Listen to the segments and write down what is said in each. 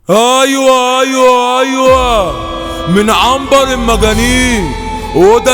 ايوه ايوه ايوه من عنبر المجانين وده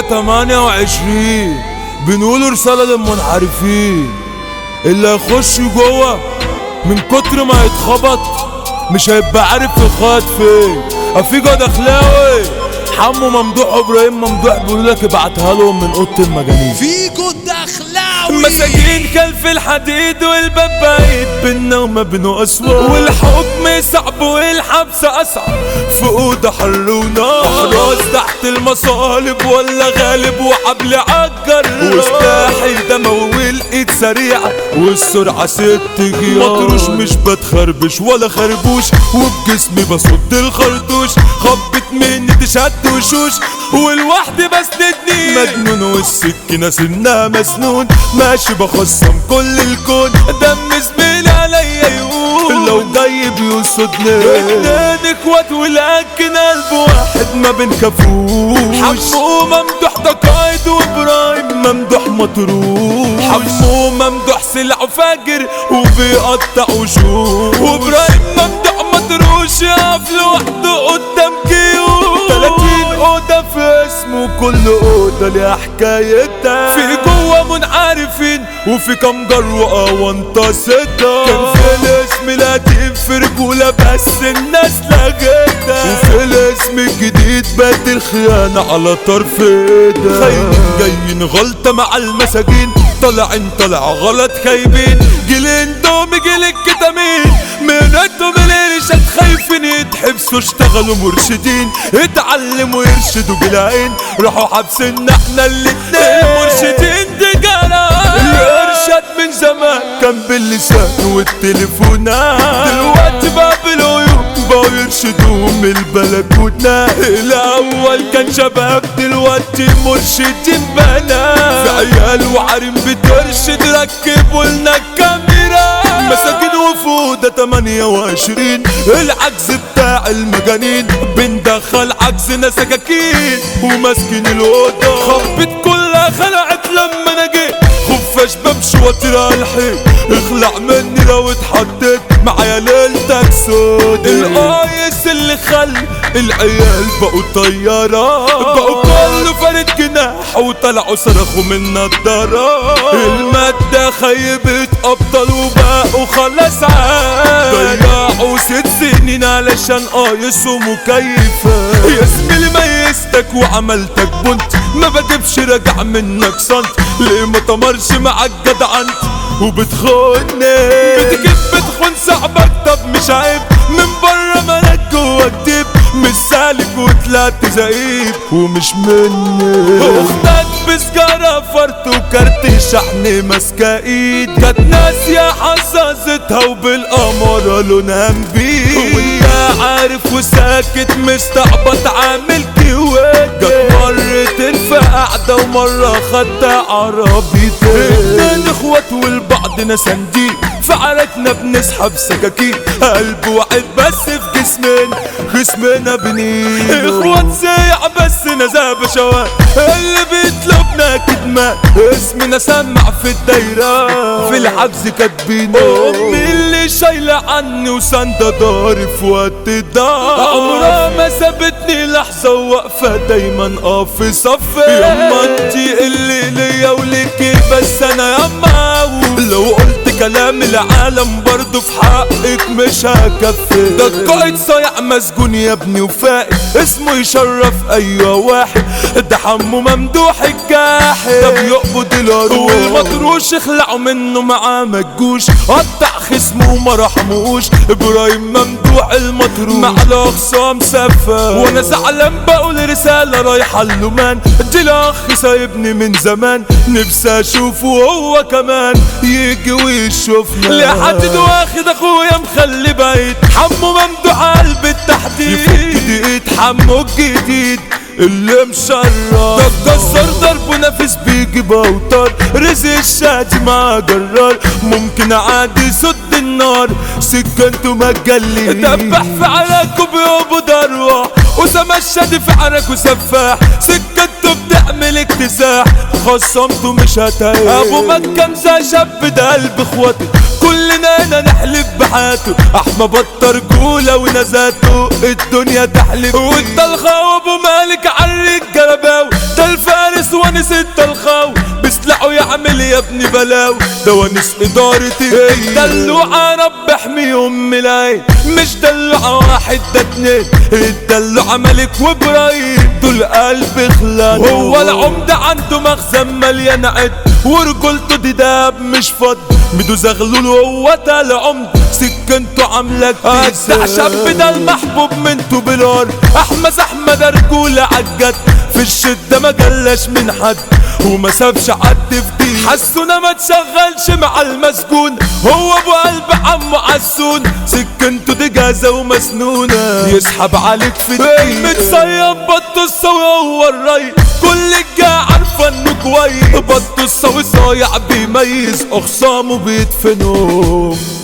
28 بنقول رسالة للمنحرفين اللي هيخش جوه من كتر ما يتخبط مش هيبقى عارف الخيط فين افيجو دخلاوي حمو ممدوح ابراهيم ممدوح بيقول لك ابعتها لهم من اوضه المجانين فيجو الدخلاوي مساجين خلف الحديد والباب بعيد بينا وما بينه اسوار والحكم صعب والحبس اصعب في اوضه حر ونار احراس تحت المصالب ولا غالب وحبل عجر وسلاحي دموي والايد سريعه والسرعه ست جيار مطروش مش بتخربش ولا خربوش وبجسمي بصد الخرطوش خبت مني تشد وشوش والوحدي بسندني مجنون والسكينة سنها مسنون ماشي بخصم كل الكون دم زميلي عليا يقول لو جاي بيقصدني اتنين اخوات ولكن قلب واحد ما بنكفوش حمو ممدوح ده قايد وابراهيم ممدوح مطروش حمو ممدوح سلع فاجر وبيقطع وشوش وابراهيم ممدوح مطروش يقف لوحده قدام كيوش 30 اوضه في اسمه كل اوضه ليها حكايتها في جوه منعرفين وفي كام جروه وانت ستة كان في الاسم لطيف في رجوله بس الناس لغتها وفي الاسم الجديد بقت الخيانه على طرف ايدها خاينين جايين غلطه مع المساجين طالعين طلع غلط خايبين جيلين دومي جيل الكتامين منتهم الارشاد خايفين يتحبسوا اشتغلوا مرشدين اتعلموا يرشدوا بالعين راحوا حابسين احنا الاتنين المرشدين دي جرى الارشاد من زمان كان باللسان والتليفونات دلوقتي بقى بالعيون بقوا يرشدوهم البلكونات الاول كان شباب دلوقتي مرشدين بنات في عيال وعريم بترشد ركبوا لنا الكاميرا مساكين وفودة 28 العجز بتاع المجانين بندخل عجزنا سكاكين وماسكين الأوضة خبت كلها خلعت لما انا جيت خفاش بمشي واطير الحيط اخلع مني لو اتحطيت معايا ليلتك سود القايس اللي خلى العيال بقوا طيارات بقوا كله فارد جناح وطلعوا صرخوا من نضارات المادة خيبت ابطال وبقوا خلاص عاد ضيعوا ست سنين علشان قايس ومكيفة يا زميلي ميزتك وعملتك بنت ما بجيبش راجع منك سنت ليه ما تمرش معاك جدع انت وبتخوني بتجيب بتخون صاحبك طب مش عيب من بره مالك جوا كديب مش سالك وطلعت زعيب ومش مني اختك بسجارة فرط وكارت شحن ماسكة ايد كانت ناسية حظاظتها وبالقمرة لونها مبيد وانت عارف وساكت مستعبط عامل كيوت جت مرتين في قعدة ومرة خدت عربيتين اتنين اخوات والبعضنا سندين في عركنا بنسحب سكاكين قلب واحد بس في جسمنا خصمنا بنين اخوات زيع بس نزاب شوال اللي بيطلبنا كدمات اسمنا سمع في الدايرة في الحجز كاتبين امي اللي شايلة عني وساندة داري في وقت الضعف عمرها ما سابتني لحظة واقفة دايما اقف في صفي يما انتي اللي ليا وليكي بس انا يما لو قلت كلام العالم برضه في حقك مش هكفي ده القائد صايع مسجون يا ابني وفائق اسمه يشرف ايوه واحد ده حمو ممدوح الجاحد ده بيقبض الارواح والمطروش اخلعوا منه معاه ما تجوش قطع خصمه وما رحموش ابراهيم ممدوح المطروش مع الاخصام سفا وانا زعلان بقول رساله رايحه اللومان دي الاخ سايبني من زمان نفسي اشوفه هو كمان يجي ويشوفنا لحد واخد اخويا مخلي بعيد حمو ممدوح قلب التحديد يفك دقيقة حمو الجديد اللي مشرف ده الجزار ضربه نافس بيجي بوتر رزق الشادي مع جرار ممكن عادي يسد النار سكنته ما تجلي دبح في عراكه بيقبض ارواح اسامه الشادي في عراكه سفاح سكنته بتعمل اكتساح خصمته مش هتايه ابو مكة مسا شاب ده قلب اخواتي كل كلنا هنا نحلف بحياته احمى بطل رجولة ونزاته الدنيا تحلف وانت الخاوي ابو مالك عالريك جلباوي ده الفارس وانس انت الخاوي بيسلحوا يعمل يا ابني بلاوي ده وانس ادارتي الدلوعة رب احميهم من العين مش دلوعة واحد ده اتنين الدلوعة ملك وابراهيم دول قلب خلان هو العمدة عنده مخزن مليان عد ورجولته دي داب مش فض ميدو زغلول وهو ده العمد سكنته عاملة اجدع شاب ده المحبوب منتو بلون احمد احمد رجولة عجت في الشدة ما جلاش من حد وما سابش حد في دي حسونا ما تشغلش مع المسجون هو ابو قلب عمو عسون سكنته دي جازة ومسنونة يسحب عليك في دي متصيب بطوسة وهو الري كل الجا عارفة انه كويس بطوسة وصايع بيميز اخصامه بيدفنوا